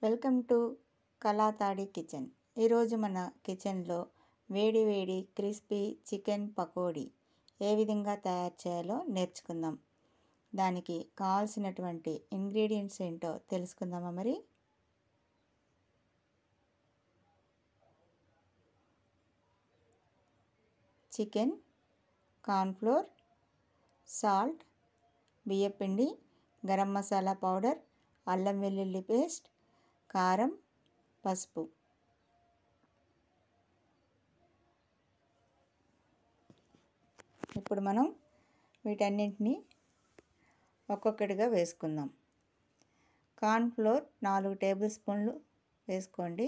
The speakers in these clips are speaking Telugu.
వెల్కమ్ టు కళాతాడి కిచెన్ ఈరోజు మన కిచెన్లో వేడి వేడి క్రిస్పీ చికెన్ పకోడీ ఏ విధంగా తయారు చేయాలో నేర్చుకుందాం దానికి కావాల్సినటువంటి ఇంగ్రీడియంట్స్ ఏంటో తెలుసుకుందామా మరి చికెన్ కార్న్ఫ్లోర్ సాల్ట్ బియ్యపిండి గరం మసాలా పౌడర్ అల్లం వెల్లుల్లి పేస్ట్ కారం పసుపు ఇప్పుడు మనం వీటన్నింటినీ ఒక్కొక్కటిగా వేసుకుందాం కార్న్ఫ్లోర్ నాలుగు టేబుల్ స్పూన్లు వేసుకోండి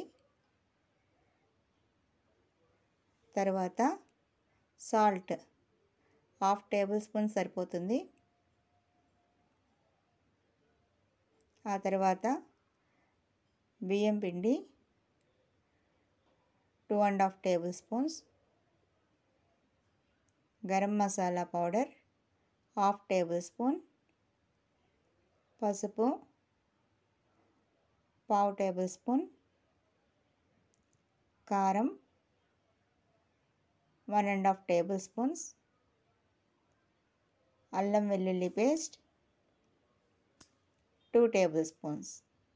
తర్వాత సాల్ట్ హాఫ్ టేబుల్ స్పూన్ సరిపోతుంది ఆ తర్వాత బియ్యం పిండి two and half tablespoons garam masala powder half tablespoon పసుపు పావు టేబుల్ స్పూన్ కారం one and half tablespoons అల్లం వెల్లుల్లి పేస్ట్ టూ టేబుల్ స్పూన్స్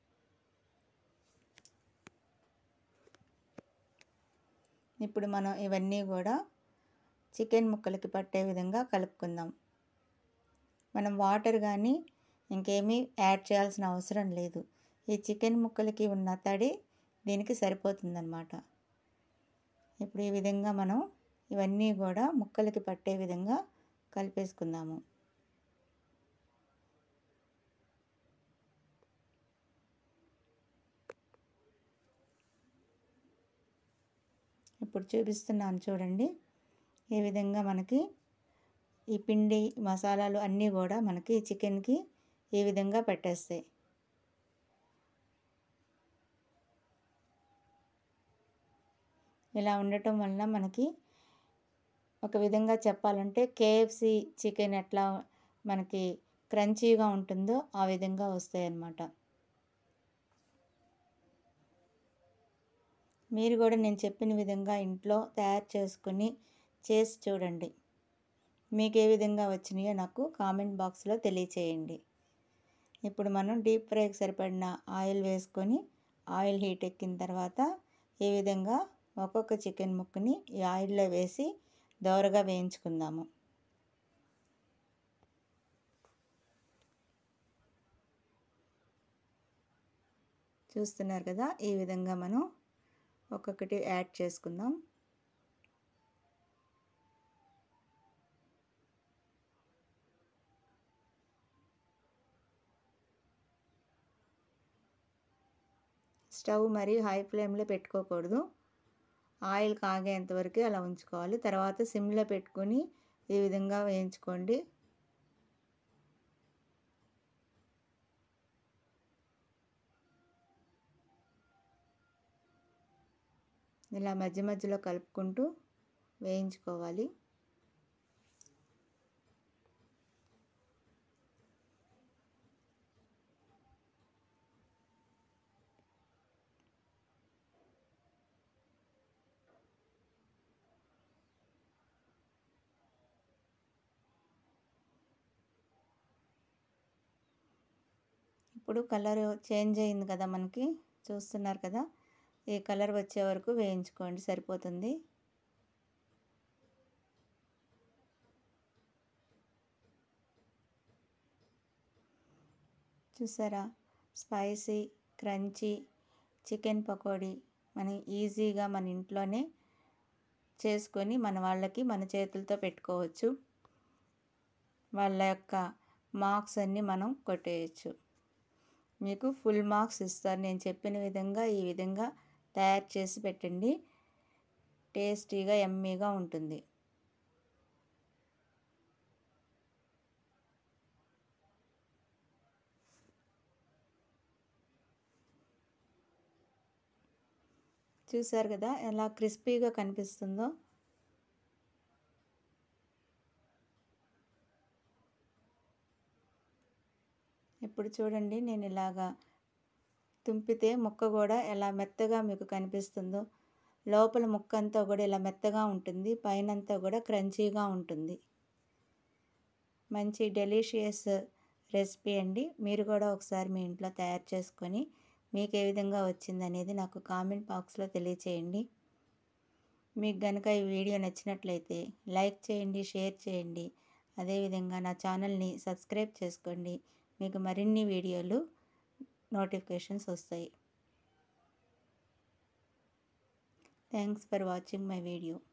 ఇప్పుడు మనం ఇవన్నీ కూడా చికెన్ ముక్కలకి పట్టే విధంగా కలుపుకుందాం మనం వాటర్ కానీ ఇంకేమీ యాడ్ చేయాల్సిన అవసరం లేదు ఈ చికెన్ ముక్కలకి ఉన్న తడి దీనికి సరిపోతుందన్నమాట ఇప్పుడు ఈ విధంగా మనం ఇవన్నీ కూడా ముక్కలకి పట్టే విధంగా కలిపేసుకుందాము ఇప్పుడు చూపిస్తున్నాను చూడండి ఈ విధంగా మనకి ఈ పిండి మసాలాలు అన్నీ కూడా మనకి చికెన్కి ఈ విధంగా పెట్టేస్తాయి ఇలా ఉండటం వలన మనకి ఒక విధంగా చెప్పాలంటే కేఎఫ్సి చికెన్ ఎట్లా మనకి క్రంచీగా ఉంటుందో ఆ విధంగా వస్తాయి అన్నమాట మీరు కూడా నేను చెప్పిన విధంగా ఇంట్లో తయారు చేసుకుని చేసి చూడండి మీకు ఏ విధంగా వచ్చినాయో నాకు కామెంట్ బాక్స్లో తెలియచేయండి ఇప్పుడు మనం డీప్ ఫ్రైకి సరిపడిన ఆయిల్ వేసుకొని ఆయిల్ హీట్ ఎక్కిన తర్వాత ఈ విధంగా ఒక్కొక్క చికెన్ ముక్కని ఈ ఆయిల్లో వేసి దోరగా వేయించుకుందాము చూస్తున్నారు కదా ఈ విధంగా మనం ఒక్కొక్కటి యాడ్ చేసుకుందాం స్టవ్ మరి హై ఫ్లేమ్లో పెట్టుకోకూడదు ఆయిల్ కాగేంత వరకు అలా ఉంచుకోవాలి తర్వాత సిమ్లో పెట్టుకొని ఈ విధంగా వేయించుకోండి ఇలా మధ్య మధ్యలో కలుపుకుంటూ వేయించుకోవాలి ఇప్పుడు కలర్ చేంజ్ అయింది కదా మనకి చూస్తున్నారు కదా ఈ కలర్ వచ్చే వరకు వేయించుకోండి సరిపోతుంది చూసారా స్పైసీ క్రంచీ చికెన్ పకోడీ మనం ఈజీగా మన ఇంట్లోనే చేసుకొని మన వాళ్ళకి మన చేతులతో పెట్టుకోవచ్చు వాళ్ళ యొక్క మార్క్స్ అన్నీ మనం కొట్టేయచ్చు మీకు ఫుల్ మార్క్స్ ఇస్తారు నేను చెప్పిన విధంగా ఈ విధంగా తయారు చేసి పెట్టండి టేస్టీగా ఎమ్మీగా ఉంటుంది చూసారు కదా ఎలా క్రిస్పీగా కనిపిస్తుందో ఇప్పుడు చూడండి నేను ఇలాగా తుంపితే ముక్క కూడా ఎలా మెత్తగా మీకు కనిపిస్తుందో లోపల ముక్క అంతా కూడా ఇలా మెత్తగా ఉంటుంది పైనంతా కూడా క్రంచీగా ఉంటుంది మంచి డెలిషియస్ రెసిపీ అండి మీరు కూడా ఒకసారి మీ ఇంట్లో తయారు చేసుకొని మీకు ఏ విధంగా వచ్చిందనేది నాకు కామెంట్ బాక్స్లో తెలియచేయండి మీకు కనుక ఈ వీడియో నచ్చినట్లయితే లైక్ చేయండి షేర్ చేయండి అదేవిధంగా నా ఛానల్ని సబ్స్క్రైబ్ చేసుకోండి మీకు మరిన్ని వీడియోలు నోటిఫికేషన్స్ వస్తాయి thanks for watching my video